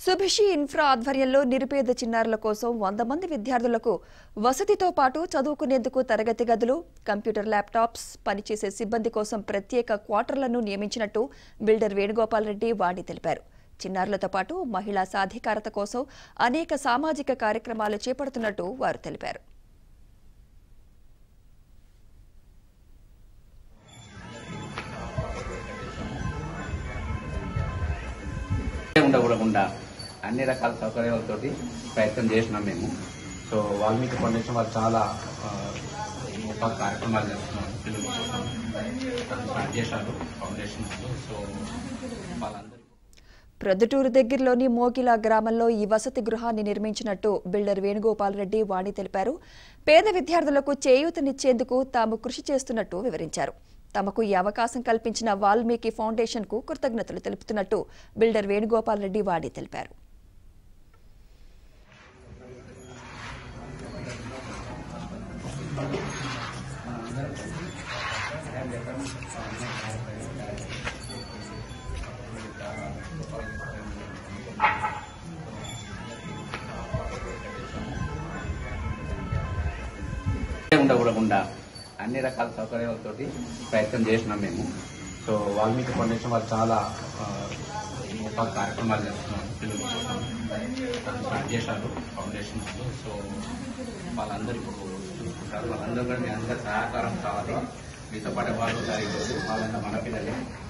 సుభిషి infra ఆధ్వర్యంలో నిరుపేద చిన్నారుల కోసం వంద మంది విద్యార్థులకు వసతితో పాటు చదువుకునేందుకు తరగతి గదులు కంప్యూటర్ ల్యాప్టాప్స్ పనిచేసే సిబ్బంది కోసం ప్రత్యేక క్వార్టర్లను నియమించినట్టు బిల్డర్ వేణుగోపాల్ రెడ్డి వాణి తెలిపారు చిన్నారులతో పాటు మహిళా సాధికారత కోసం అనేక సామాజిక కార్యక్రమాలు చేపడుతున్నట్టు వారు తెలిపారు ఉండకూడకుండా అన్ని రకాల సౌకర్యాలతోటి ప్రయత్నం చేసినాం మేము సో వాల్మీకి ఫౌండేషన్ వాళ్ళు చాలా ఆ, గొప్ప కార్యక్రమాలు చేస్తున్నారు పిల్లల కోసం అది స్టార్ట్ చేశారు ఫౌండేషన్ వాళ్ళు. సో వాళ్ళందరూ ప్రొద్దుటూరు దగ్గరలోని మోగిలా గ్రామంలో ఈ వసతి గృహాన్ని నిర్మించినట్టు బిల్డర్ వేణుగోపాల్ రెడ్డి వాణి తెలిపారు పేద విద్యార్థులకు చేయూతనిచ్చేందుకు తాము కృషి చేస్తున్నట్టు వివరించారు తమకు ఈ అవకాశం కల్పించిన వాల్మీకి ఫౌండేషన్ కు కృతజ్ఞతలు తెలుపుతున్నట్టు బిల్డర్ వేణుగోపాల్ రెడ్డి వాణి తెలిపారు ఉండకూడకుండా అన్ని రకాల సౌకర్యాలతోటి ప్రయత్నం చేసినాం మేము సో వాల్మీకి ఫౌండేషన్ వాళ్ళు చాలా ఆ, గొప్ప కార్యక్రమాలు చేస్తున్నారు పిల్లల కోసం అది స్టార్ట్ చేశారు ఫౌండేషన్ వాళ్ళు. సో వాళ్ళందరూ ఇప్పుడు చూసుకుంటారు వాళ్ళందరూ కూడా మీ అందరి సహకారం కావాలి మీతో పాటు వాళ్ళు సరిగ్గా వాళ్ళంతా మన పిల్లలే